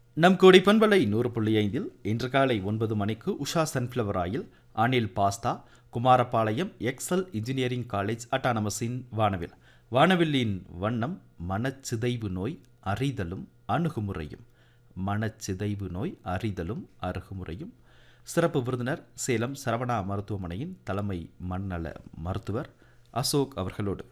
நம் கோடி பண்பலை நூறு புள்ளி ஐந்தில் இன்று காலை ஒன்பது மணிக்கு Usha sunflower oil Anil pasta Kumarapalayam excel engineering college அட்டானமஸின் வானவில் வானவில்லின் வண்ணம் மனச்சிதைவு நோய் அறிதலும் அணுகுமுறையும் மனச்சிதைவு நோய் அறிதலும் அணுகுமுறையும் சிறப்பு விருந்தினர் சேலம் சரவணா மருத்துவமனையின் தலைமை மண்ணல மருத்துவர் அசோக் அவர்களோடு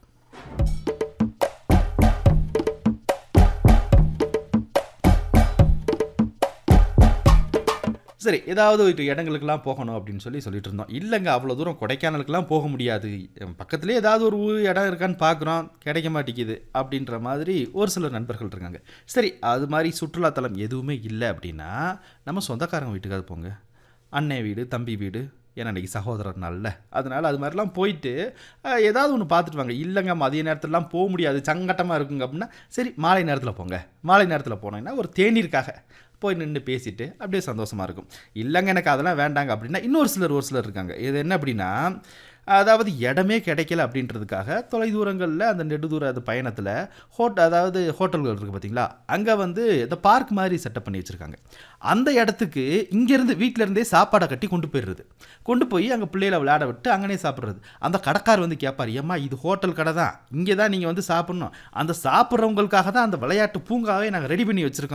சரி ஏதாவது ஒரு இடங்களுக்கெல்லாம் போகணும் அப்படின்னு சொல்லி சொல்லிட்டு இருந்தோம் இல்லைங்க அவ்வளோ தூரம் கொடைக்கானலுக்கெல்லாம் போக முடியாது என் பக்கத்துலேயே ஏதாவது ஒரு ஊர் இடம் இருக்கான்னு பார்க்குறோம் கிடைக்க மாட்டேங்குது அப்படின்ற மாதிரி ஒரு சில நண்பர்கள் இருக்காங்க சரி அது மாதிரி சுற்றுலாத்தலம் எதுவுமே இல்லை அப்படின்னா நம்ம சொந்தக்காரங்க வீட்டுக்காவது போங்க அண்ணன் வீடு தம்பி வீடு ஏன்னா இன்றைக்கி சகோதரர் நல்ல அதனால் அது மாதிரிலாம் போயிட்டு அஹ், ஏதாவது ஒன்று பார்த்துட்டு வாங்க இல்லைங்க மதிய நேரத்துலலாம் போக முடியாது சங்கட்டமாக இருக்குங்க அப்படின்னா சரி மாலை நேரத்தில் போங்க மாலை நேரத்தில் போனீங்கன்னா ஒரு தேநீருக்காக போய் நின்று பேசிட்டு அப்படியே சந்தோஷமாக இருக்கும் இல்லைங்க எனக்கு அதெல்லாம் வேண்டாங்க அப்படின்னா இன்னொரு சிலர் ஒரு சிலர் இருக்காங்க இது என்ன அப்படின்னா அதாவது இடமே கிடைக்கல அப்படின்றதுக்காக தொலைதூரங்களில் அந்த நெடுதூர அது பயணத்தில் ஹோட் அதாவது ஹோட்டல்கள் இருக்குது பார்த்தீங்களா அங்கே வந்து இந்த பார்க் மாதிரி செட்டப் பண்ணி வச்சுருக்காங்க அந்த இடத்துக்கு இங்கேருந்து வீட்டிலேருந்தே சாப்பாடை கட்டி கொண்டு போயிடுறது கொண்டு போய் அங்கே பிள்ளைகளை விளையாட விட்டு அங்கனே சாப்பிட்றது அந்த கடைக்கார் வந்து கேட்பார் ஏம்மா இது ஹோட்டல் கடை தான் இங்கே தான் நீங்கள் வந்து சாப்பிட்ணும் அந்த சாப்பிட்றவங்களுக்காக தான் அந்த விளையாட்டு பூங்காவே நாங்கள் ரெடி பண்ணி வச்சுருக்கோம்